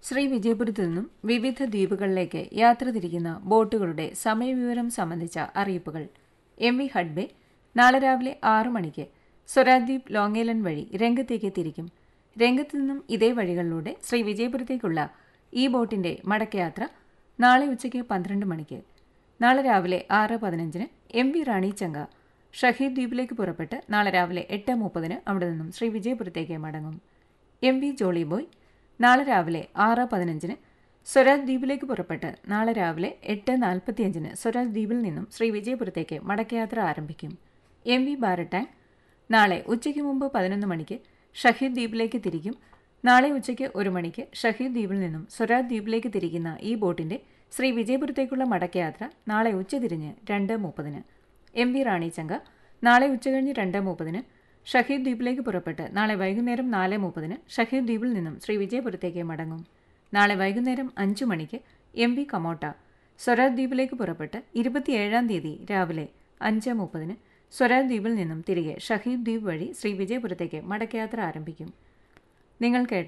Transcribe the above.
ശ്രീ വിജയപുരത്തു നിന്നും വിവിധ ദ്വീപുകളിലേക്ക് യാത്ര തിരിക്കുന്ന ബോട്ടുകളുടെ സമയവിവരം സംബന്ധിച്ച അറിയിപ്പുകൾ എം വി ഹഡ്ബെ നാളെ രാവിലെ ആറു മണിക്ക് സ്വരാദ്വീപ് ലോങ്ങേലൻ വഴി രംഗത്തേക്ക് തിരിക്കും രംഗത്തു നിന്നും ഇതേ വഴികളിലൂടെ ശ്രീ വിജയപുരത്തേക്കുള്ള ഈ ബോട്ടിന്റെ മടക്കയാത്ര നാളെ ഉച്ചയ്ക്ക് പന്ത്രണ്ട് മണിക്ക് നാളെ രാവിലെ ആറ് പതിനഞ്ചിന് എം വി റാണി ചങ്ക ഷഹീദ് ദ്വീപിലേക്ക് പുറപ്പെട്ട് നാളെ രാവിലെ എട്ട് മുപ്പതിന് അവിടെ നിന്നും ശ്രീ വിജയപുരത്തേക്ക് മടങ്ങും എം വി ജോളി ബോയ് നാളെ രാവിലെ ആറ് പതിനഞ്ചിന് സ്വരാജ് ദ്വീപിലേക്ക് പുറപ്പെട്ട് നാളെ രാവിലെ എട്ട് നാൽപ്പത്തിയഞ്ചിന് സ്വരാജ് ദ്വീപിൽ നിന്നും ശ്രീ വിജയപുരത്തേക്ക് മടക്കയാത്ര ആരംഭിക്കും എം വി ബാരട്ടാങ് നാളെ ഉച്ചയ്ക്ക് മുമ്പ് പതിനൊന്ന് മണിക്ക് ഷഹീദ് ദ്വീപിലേക്ക് തിരിക്കും നാളെ ഉച്ചയ്ക്ക് ഒരു മണിക്ക് ഷഹീദ് ദ്വീപിൽ നിന്നും സ്വരാജ് ദ്വീപിലേക്ക് തിരിക്കുന്ന ഈ ബോട്ടിന്റെ ശ്രീ വിജയപുരത്തേക്കുള്ള മടക്കയാത്ര നാളെ ഉച്ചതിരിഞ്ഞ് രണ്ട് മുപ്പതിന് എം വി റാണി ചങ്ക നാളെ ഉച്ചകഴിഞ്ഞ് രണ്ട് മുപ്പതിന് ഷഹീദ് ദ്വീപിലേക്ക് പുറപ്പെട്ട് നാളെ വൈകുന്നേരം നാല് മുപ്പതിന് ഷഹീദ് ദ്വീപിൽ നിന്നും ശ്രീ വിജയപുരത്തേക്ക് മടങ്ങും നാളെ വൈകുന്നേരം അഞ്ചു മണിക്ക് എം വി കമോട്ട സ്വരാജ് ദ്വീപിലേക്ക് പുറപ്പെട്ട് ഇരുപത്തിയേഴാം തീയതി രാവിലെ അഞ്ച് മുപ്പതിന് സ്വരാജ് ദ്വീപിൽ നിന്നും തിരികെ ഷഹീദ് ദ്വീപ് വഴി ശ്രീ വിജയപുരത്തേക്ക് മടക്കയാത്ര ആരംഭിക്കും നിങ്ങൾ കേട്ട